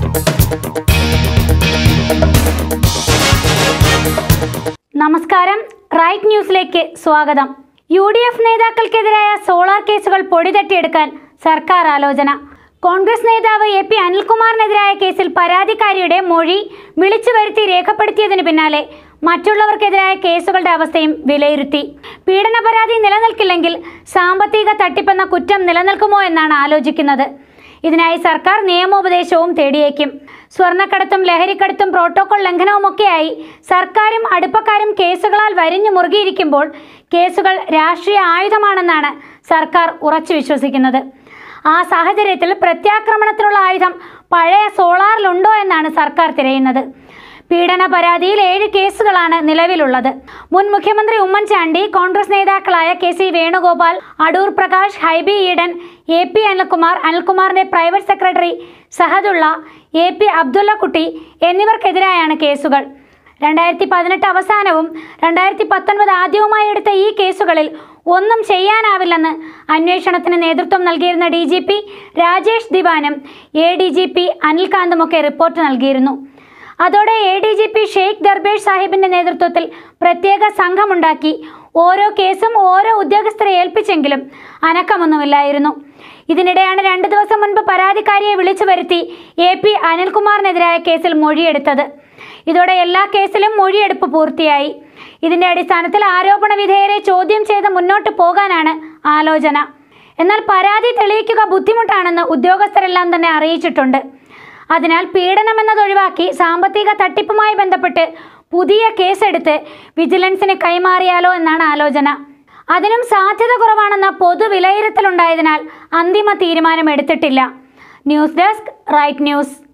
നമസ്കാരം റൈറ്റ് ന്യൂസിലേക്ക് സ്വാഗതം യു ഡി എഫ് നേതാക്കൾക്കെതിരായ സോളാർ കേസുകൾ പൊടിതട്ടിയെടുക്കാൻ സർക്കാർ ആലോചന കോൺഗ്രസ് നേതാവ് എ പി അനിൽകുമാറിനെതിരായ കേസിൽ പരാതിക്കാരിയുടെ മൊഴി വിളിച്ചു വരുത്തി രേഖപ്പെടുത്തിയതിനു പിന്നാലെ മറ്റുള്ളവർക്കെതിരായ കേസുകളുടെ അവസ്ഥയും വിലയിരുത്തി പീഡന പരാതി നിലനിൽക്കില്ലെങ്കിൽ സാമ്പത്തിക തട്ടിപ്പെന്ന കുറ്റം നിലനിൽക്കുമോ എന്നാണ് ആലോചിക്കുന്നത് ഇതിനായി സർക്കാർ നിയമോപദേശവും തേടിയേക്കും സ്വർണ്ണക്കടത്തും ലഹരിക്കടത്തും പ്രോട്ടോകോൾ ലംഘനവുമൊക്കെയായി സർക്കാരും അടുപ്പക്കാരും കേസുകളാൽ വരിഞ്ഞു മുറുകിയിരിക്കുമ്പോൾ കേസുകൾ രാഷ്ട്രീയ ആയുധമാണെന്നാണ് സർക്കാർ ഉറച്ചു വിശ്വസിക്കുന്നത് ആ സാഹചര്യത്തിൽ പ്രത്യാക്രമണത്തിനുള്ള ആയുധം പഴയ സോളാറിലുണ്ടോ എന്നാണ് സർക്കാർ തിരയുന്നത് പീഡന പരാതിയിൽ ഏഴ് കേസുകളാണ് നിലവിലുള്ളത് മുൻ മുഖ്യമന്ത്രി ഉമ്മൻചാണ്ടി കോൺഗ്രസ് നേതാക്കളായ K C Venugopal Adoor Prakash Hibi Eden A P Anilkumar അനിൽകുമാറിന്റെ private secretary Sahadulla A P Abdullakutty എന്നിവർക്കെതിരായാണ് കേസുകൾ രണ്ടായിരത്തി പതിനെട്ട് അവസാനവും രണ്ടായിരത്തി പത്തൊൻപത് ആദ്യവുമായി എടുത്ത ഈ കേസുകളിൽ ഒന്നും ചെയ്യാനാവില്ലെന്ന് അന്വേഷണത്തിന് നേതൃത്വം നൽകിയിരുന്ന ഡി ജി പി രാജേഷ് ദിവാനും എ ഡി ജി പി അനിൽകാന്തുമൊക്കെ റിപ്പോർട്ട് നൽകിയിരുന്നു അതോടെ A D G P Sheikh Darbesh സാഹിബിന്റെ നേതൃത്വത്തിൽ പ്രത്യേക സംഘമുണ്ടാക്കി ഓരോ കേസും ഓരോ ഉദ്യോഗസ്ഥരെ ഏൽപ്പിച്ചെങ്കിലും അനക്കമൊന്നുമില്ലായിരുന്നു ഇതിനിടെയാണ് രണ്ട് ദിവസം മുൻപ് പരാതിക്കാരിയെ വിളിച്ചു വരുത്തി എ പി അനിൽകുമാറിനെതിരായ കേസിൽ മൊഴിയെടുത്തത് ഇതോടെ എല്ലാ കേസിലും മൊഴിയെടുപ്പ് പൂർത്തിയായി ഇതിന്റെ അടിസ്ഥാനത്തിൽ ആരോപണ വിധേയരെ ചോദ്യം ചെയ്ത് മുന്നോട്ട് പോകാനാണ് ആലോചന എന്നാൽ പരാതി തെളിയിക്കുക ബുദ്ധിമുട്ടാണെന്ന് ഉദ്യോഗസ്ഥരെല്ലാം തന്നെ അറിയിച്ചിട്ടുണ്ട് അതിനാൽ പീഡനം എന്നത് ഒഴിവാക്കി സാമ്പത്തിക തട്ടിപ്പുമായി ബന്ധപ്പെട്ട് പുതിയ കേസെടുത്ത് വിജിലൻസിന് കൈമാറിയാലോ എന്നാണ് ആലോചന അതിനും സാധ്യത കുറവാണെന്ന പൊതു വിലയിരുത്തലുണ്ടായതിനാൽ അന്തിമ തീരുമാനം എടുത്തിട്ടില്ല ന്യൂസ് ഡെസ്ക് റൈറ്റ് ന്യൂസ്